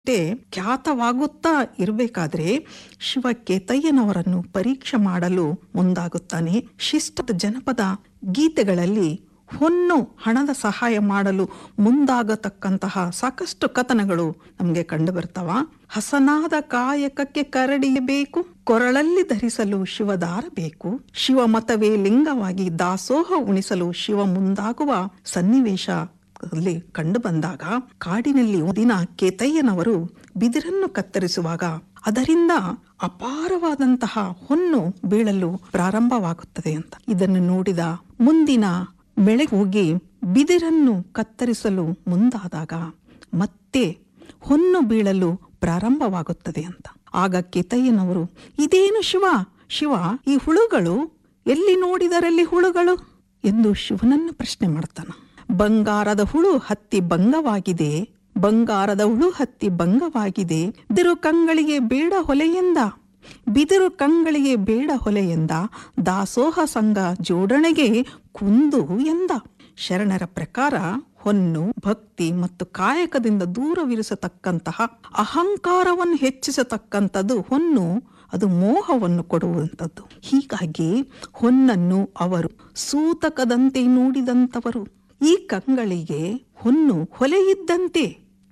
ಮತ್ತೆ ಖ್ಯಾತವಾಗುತ್ತಾ ಇರಬೇಕಾದ್ರೆ ಶಿವ ಕೇತಯ್ಯನವರನ್ನು ಪರೀಕ್ಷೆ ಮಾಡಲು ಮುಂದಾಗುತ್ತಾನೆ ಶಿಷ್ಟ ಜನಪದ ಗೀತೆಗಳಲ್ಲಿ ಹೊನ್ನು ಹಣದ ಸಹಾಯ ಮಾಡಲು ಮುಂದಾಗತಕ್ಕಂತಹ ಸಾಕಷ್ಟು ಕಥನಗಳು ನಮಗೆ ಕಂಡು ಬರ್ತಾವ ಹಸನಾದ ಕಾಯಕಕ್ಕೆ ಕರಡಿಯಬೇಕು ಕೊರಳಲ್ಲಿ ಧರಿಸಲು ಶಿವದಾರ ಬೇಕು ಶಿವ ಮತವೇ ಲಿಂಗವಾಗಿ ದಾಸೋಹ ಉಣಿಸಲು ಶಿವ ಮುಂದಾಗುವ ಸನ್ನಿವೇಶ ಅಲ್ಲಿ ಕಂಡು ಬಂದಾಗ ಕಾಡಿನಲ್ಲಿ ಒಂದಿನ ಕೇತಯ್ಯನವರು ಬಿದಿರನ್ನು ಕತ್ತರಿಸುವಾಗ ಅದರಿಂದ ಅಪಾರವಾದಂತಹ ಹೊನ್ನು ಬೀಳಲು ಪ್ರಾರಂಭವಾಗುತ್ತದೆ ಅಂತ ಇದನ್ನು ನೋಡಿದ ಮುಂದಿನ ಬೆಳೆ ಹೋಗಿ ಬಿದಿರನ್ನು ಕತ್ತರಿಸಲು ಮುಂದಾದಾಗ ಮತ್ತೆ ಹೊನ್ನು ಬೀಳಲು ಪ್ರಾರಂಭವಾಗುತ್ತದೆ ಅಂತ ಆಗ ಕೇತಯ್ಯನವರು ಇದೇನು ಶಿವ ಶಿವ ಈ ಹುಳುಗಳು ಎಲ್ಲಿ ನೋಡಿದರಲ್ಲಿ ಹುಳುಗಳು ಎಂದು ಶಿವನನ್ನು ಪ್ರಶ್ನೆ ಮಾಡ್ತಾನ ಬಂಗಾರದ ಹುಳು ಹತ್ತಿ ಭಂಗವಾಗಿದೆ ಬಂಗಾರದ ಹುಳು ಹತ್ತಿ ಭಂಗವಾಗಿದೆ ಬಿದಿರು ಕಂಗಳಿಗೆ ಬೇಡ ಹೊಲೆಯೆಂದ ಬಿದಿರು ಕಂಗಳಿಗೆ ಬೇಡ ಹೊಲೆಯೆಂದ ದಾಸೋಹ ಸಂಘ ಜೋಡಣೆಗೆ ಕುಂದು ಎಂದ ಶರಣರ ಪ್ರಕಾರ ಹೊನ್ನು ಭಕ್ತಿ ಮತ್ತು ಕಾಯಕದಿಂದ ದೂರವಿರಿಸತಕ್ಕಂತಹ ಅಹಂಕಾರವನ್ನು ಹೆಚ್ಚಿಸತಕ್ಕಂಥದ್ದು ಹೊನ್ನು ಅದು ಮೋಹವನ್ನು ಕೊಡುವಂಥದ್ದು ಹೀಗಾಗಿ ಹೊನ್ನನ್ನು ಅವರು ಸೂತಕದಂತೆ ನೋಡಿದಂಥವರು ಈ ಕಂಗಳಿಗೆ ಹೊನ್ನು ಹೊಲೆಯಿದ್ದಂತೆ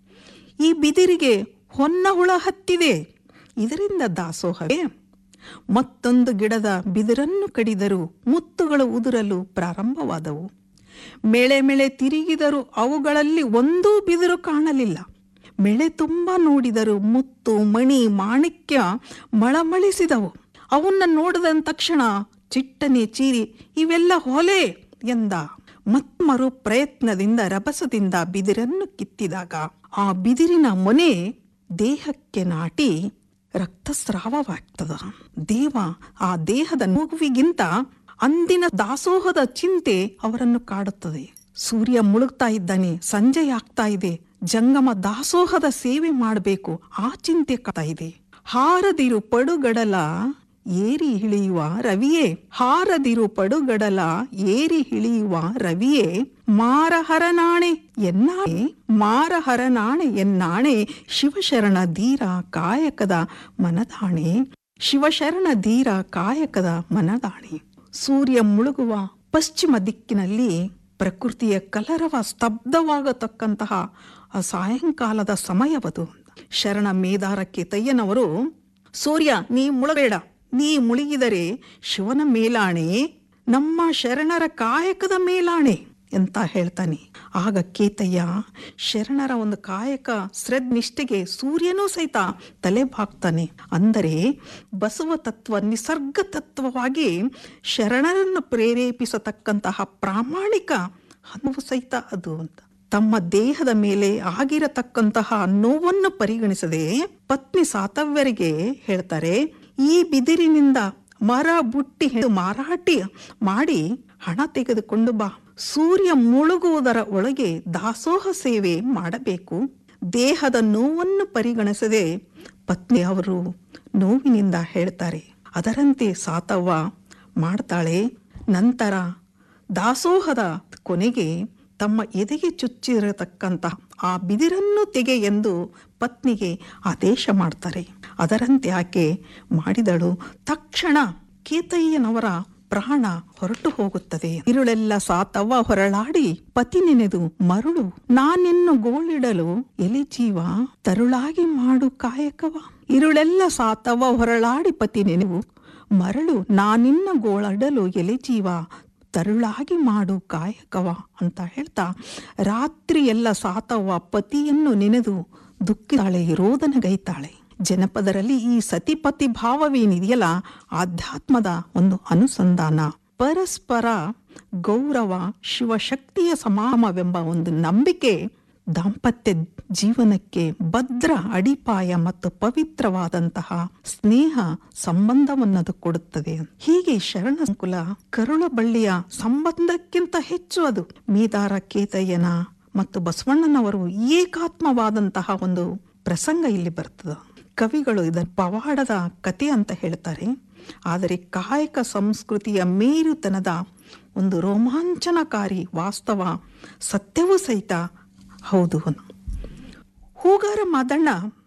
ಈ ಬಿದಿರಿಗೆ ಹೊನ್ನ ಹುಳ ಹತ್ತಿದೆ ಇದರಿಂದ ದಾಸೋಹವೇ ಮತ್ತೊಂದು ಗಿಡದ ಬಿದಿರನ್ನು ಕಡಿದರೂ ಮುತ್ತುಗಳು ಉದುರಲು ಪ್ರಾರಂಭವಾದವು ಮೇಳೆ ಮೇಳೆ ತಿರುಗಿದರೂ ಅವುಗಳಲ್ಲಿ ಒಂದೂ ಬಿದಿರು ಕಾಣಲಿಲ್ಲ ಮೇಳೆ ತುಂಬ ನೋಡಿದರು ಮುತ್ತು ಮಣಿ ಮಾಣಿಕ್ಯ ಮಳಮಳಿಸಿದವು ಅವನ್ನ ನೋಡಿದ ತಕ್ಷಣ ಚಿಟ್ಟನೆ ಚೀರಿ ಇವೆಲ್ಲ ಹೊಲೆ ಎಂದ ಮತ್ಮರು ಪ್ರಯತ್ನದಿಂದ ರಭಸದಿಂದ ಬಿದಿರನ್ನು ಕಿತ್ತಿದಾಗ ಆ ಬಿದಿರಿನ ಮೊನೆ ದೇಹಕ್ಕೆ ನಾಟಿ ರಕ್ತಸ್ರಾವವಾಗ್ತದ ದೇವ ಆ ದೇಹದ ಮಗುವಿಗಿಂತ ಅಂದಿನ ದಾಸೋಹದ ಚಿಂತೆ ಅವರನ್ನು ಕಾಡುತ್ತದೆ ಸೂರ್ಯ ಮುಳುಗ್ತಾ ಇದ್ದಾನೆ ಸಂಜೆ ಆಗ್ತಾ ಇದೆ ಜಂಗಮ ದಾಸೋಹದ ಸೇವೆ ಮಾಡಬೇಕು ಆ ಚಿಂತೆ ಕಾಡ್ತಾ ಇದೆ ಹಾರದಿರು ಪಡುಗಡಲ ಏರಿ ಇಳಿಯುವ ರವಿಯೇ ಹಾರದಿರು ಪಡುಗಡಲ ಏರಿ ಇಳಿಯುವ ರವಿಯೇ ಮಾರಹರನಾಣೆ ಎನ್ನಾಣೆ ಮಾರಹರನಾಣೆ ಎನ್ನಾಣೆ ಶಿವಶರಣ ಧೀರ ಕಾಯಕದ ಮನದಾಣೆ ಶಿವಶರಣ ಧೀರ ಕಾಯಕದ ಮನದಾಣೆ ಸೂರ್ಯ ಮುಳುಗುವ ಪಶ್ಚಿಮ ದಿಕ್ಕಿನಲ್ಲಿ ಪ್ರಕೃತಿಯ ಕಲರವ ಸ್ತಬ್ಧವಾಗತಕ್ಕಂತಹ ಆ ಸಾಯಂಕಾಲದ ಸಮಯವದು ಶರಣ ಮೇದಾರಕ್ಕೆ ತಯ್ಯನವರು ಸೂರ್ಯ ನೀ ಮುಳಬೇಡ ನೀ ಮುಳುಗಿದರೆ ಶಿವನ ಮೇಲಾಣೆ ನಮ್ಮ ಶರಣರ ಕಾಯಕದ ಮೇಲಾಣೆ ಅಂತ ಹೇಳ್ತಾನೆ ಆಗ ಕೇತಯ್ಯ ಶರಣರ ಒಂದು ಕಾಯಕ ಶ್ರದ್ನಿಷ್ಠೆಗೆ ಸೂರ್ಯನೂ ಸಹಿತ ತಲೆ ಬಾಗ್ತಾನೆ ಅಂದರೆ ಬಸವ ತತ್ವ ನಿಸರ್ಗ ತತ್ವವಾಗಿ ಶರಣರನ್ನು ಪ್ರೇರೇಪಿಸತಕ್ಕಂತಹ ಪ್ರಾಮಾಣಿಕ ಅನುವು ಸಹಿತ ಅದು ಅಂತ ತಮ್ಮ ದೇಹದ ಮೇಲೆ ಆಗಿರತಕ್ಕಂತಹ ನೋವನ್ನು ಪರಿಗಣಿಸದೆ ಪತ್ನಿ ಸಾತವ್ಯರಿಗೆ ಹೇಳ್ತಾರೆ ಈ ಬಿದಿರಿನಿಂದ ಮರ ಬುಟ್ಟಿ ಮಾರಾಟಿ ಮಾಡಿ ಹಣ ತೆಗೆದುಕೊಂಡು ಬಾ ಸೂರ್ಯ ಮುಳುಗುವುದರ ಒಳಗೆ ದಾಸೋಹ ಸೇವೆ ಮಾಡಬೇಕು ದೇಹದ ನೋವನ್ನು ಪರಿಗಣಿಸದೆ ಪತ್ನಿ ಅವರು ನೋವಿನಿಂದ ಹೇಳ್ತಾರೆ ಅದರಂತೆ ಸಾತವ್ವ ಮಾಡ್ತಾಳೆ ನಂತರ ದಾಸೋಹದ ಕೊನೆಗೆ ತಮ್ಮ ಎದೆಗೆ ಚುಚ್ಚಿರತಕ್ಕಂತಹ ಆ ಬಿದಿರನ್ನು ತೆಗೆ ಎಂದು ಪತ್ನಿಗೆ ಆದೇಶ ಮಾಡ್ತಾರೆ ಅದರಂತೆ ಆಕೆ ಮಾಡಿದಳು ತಕ್ಷಣ ಕೇತಯ್ಯನವರ ಪ್ರಾಣ ಹೊರಟು ಹೋಗುತ್ತದೆ ಇರುಳೆಲ್ಲ ಸಾತವ್ವ ಹೊರಳಾಡಿ ಪತಿ ನೆನೆದು ಮರುಳು ನಾನಿನ್ನು ಗೋಳಿಡಲು ಎಲೆ ಜೀವ ತರುಳಾಗಿ ಮಾಡು ಕಾಯಕವ ಇರುಳೆಲ್ಲ ಸಾತವ್ವ ಹೊರಳಾಡಿ ಪತಿ ನೆನೆವು ಮರಳು ನಾನಿನ್ನ ಗೋಳಡಲು ಎಲೆ ಜೀವ ತರುಳಾಗಿ ಮಾಡು ಕಾಯಕವ ಅಂತ ಹೇಳ್ತಾ ರಾತ್ರಿ ಎಲ್ಲ ಸಾತವ್ವ ಪತಿಯನ್ನು ನೆನೆದು ದುಃಖಿತಾಳೆ ರೋದನಗೈತಾಳೆ ಜನಪದರಲ್ಲಿ ಈ ಸತಿಪತಿ ಭಾವವೇನಿದೆಯಲ್ಲ ಆಧ್ಯಾತ್ಮದ ಒಂದು ಅನುಸಂಧಾನ ಪರಸ್ಪರ ಗೌರವ ಶಿವಶಕ್ತಿಯ ಸಮಾಮವೆಂಬ ಒಂದು ನಂಬಿಕೆ ದಾಂಪತ್ಯ ಜೀವನಕ್ಕೆ ಭದ್ರ ಅಡಿಪಾಯ ಮತ್ತು ಪವಿತ್ರವಾದಂತಹ ಸ್ನೇಹ ಸಂಬಂಧವನ್ನದು ಕೊಡುತ್ತದೆ ಹೀಗೆ ಶರಣ ಸಂಕುಲ ಕರುಳ ಬಳ್ಳಿಯ ಸಂಬಂಧಕ್ಕಿಂತ ಹೆಚ್ಚು ಅದು ಮೀದಾರ ಕೇತಯ್ಯನ ಮತ್ತು ಬಸವಣ್ಣನವರು ಏಕಾತ್ಮವಾದಂತಹ ಒಂದು ಪ್ರಸಂಗ ಇಲ್ಲಿ ಬರ್ತದ ಕವಿಗಳು ಇದನ್ನು ಪವಾಡದ ಕತೆ ಅಂತ ಹೇಳ್ತಾರೆ ಆದರೆ ಕಾಯಕ ಸಂಸ್ಕೃತಿಯ ಮೇರುತನದ ಒಂದು ರೋಮಾಂಚನಕಾರಿ ವಾಸ್ತವ ಸತ್ಯವೂ ಸಹಿತ ಹೌದು ಹೂಗಾರ ಮಾದಣ್ಣ